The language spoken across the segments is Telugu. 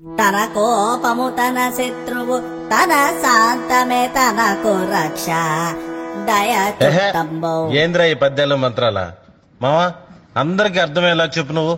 తన కోపము తన శత్రువు తన శాంతమే తనకు రక్ష దయ ఎహె, చుట్టంబో ఏంద్రా ఈ పద్యాలు మంత్రాల మావా అందరికి అర్థమయ్యేలా చెప్పు నువ్వు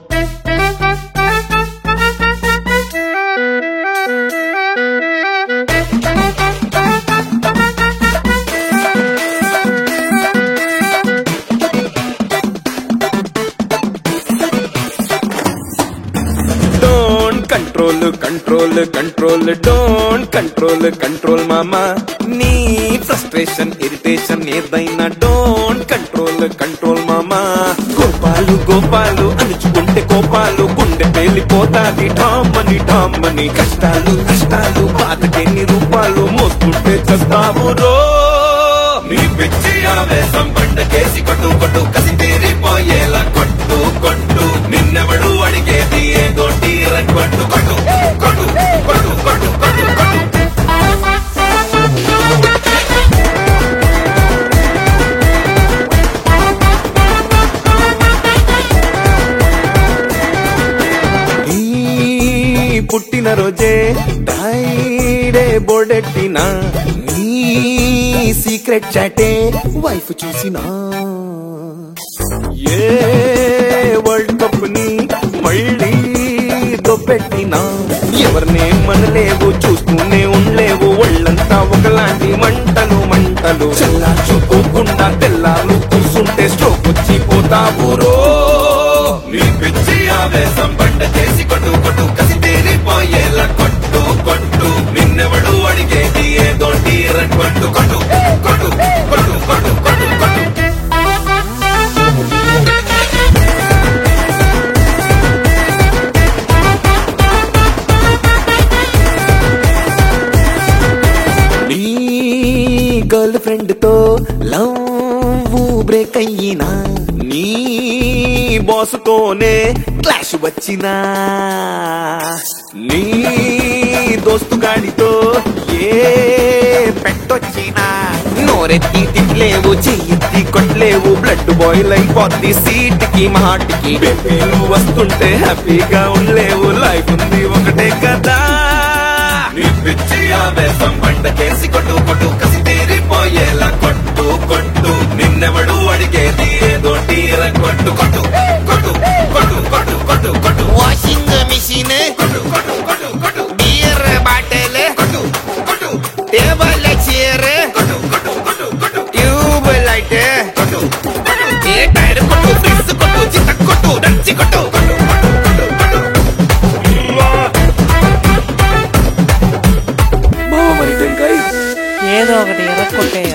don't control control control don't control control మామా నీ ఫ్రస్ట్రేషన్ ఇరిటేషన్ ఏదైనా డోంట్ కంట్రోల్ కంట్రోల్ మామా గోపాలు గోపాలు అణుచుకుంటే కోపాలు గుండె పేలిపోతాది ఠామ్మని ఠామ్మని కష్టాలు కష్టాలు బాధకెన్ని రూపాలు మోస్తుంటే చస్తావు రో నీ పిచ్చి ఆవేశం పండకేసి కొట్టు కొట్టు కసి తీరిపోయేలా కొట్టు కొట్టు నిన్నెవడు అడిగేది ఏదో టీరన్ కొట్టు కొట్టు కొట్టు కొట్టు కొట్టు కొట్టు కొట్టు ఈ పుట్టిన రోజే డైడే బోర్డెట్టిన నీ సీక్రెట్ చాటే వైఫ్ చూసినా ఏ వరల్డ్ కప్ ని మళ్ళీ దొబ్బెట్టినా ఎవరినే మనలేవు చూస్తూనే ఉండలేవు ఒళ్ళంతా ఒకలాంటి మంటలు మంటలు చల్లార్చుకోకుండా తెల్లారు కూర్చుంటే స్ట్రోక్ వచ్చి పోతావు రో నీ పిచ్చి ఆవేశం పంట చేసి కొట్టు కొట్టు కసి తీరిపోయేలా కొట్టు కొట్టు నిన్నెవడు అడిగేది ఏదో టీరన్ కొట్టు కొట్టు కొట్టు కొట్టు కొట్టు కొట్టు కొట్టు నీ గర్ల్ ఫ్రెండ్ తో లవ్ బ్రేక్ అయ్యినా నీ బాస్ తోనే క్లాష్ వచ్చినా నీ దోస్తు గాడితో ఏ పెట్టొచ్చినా నోరెత్తి తిట్లేవు చెయ్యెత్తి కొట్లేవు బ్లడ్ బాయిల్ అయిపోద్ది సీట్ కి మాటికి బేబీలు వస్తుంటే హ్యాపీగా ఉండలేవు లైఫ్ ఉంది ఒకటే కదా నీ పిచ్చి ఆవేశం పంట కేసి కొట్టు కొట్టు కసి తీరిపోయేలా కొట్టు కొట్టు నిన్నెవడు అడిగేది ఏదో తీర కొట్టు కొట్టు కొట్టు కొట్టు కొట్టు కొట్టు కొట్టు వాషింగ్ మిషన్ కొట్టు కొట్టు కొట్టు కొట్టు బియర్ బాటిల్ కొట్టు కొట్టు టేబుల్ చైర్ కొట్టు కొట్టు కొట్టు కొట్టు ట్యూబ్ లైట్ కొట్టు ఏ టైర్ కొట్టు ఫ్రిస్ కొట్టు చిత్త కొట్టు దంచి కొట్టు కొట్టు కొట్టు కొట్టు కొట్టు ఏదో ఒకటి ఎరక్కొట్టేయ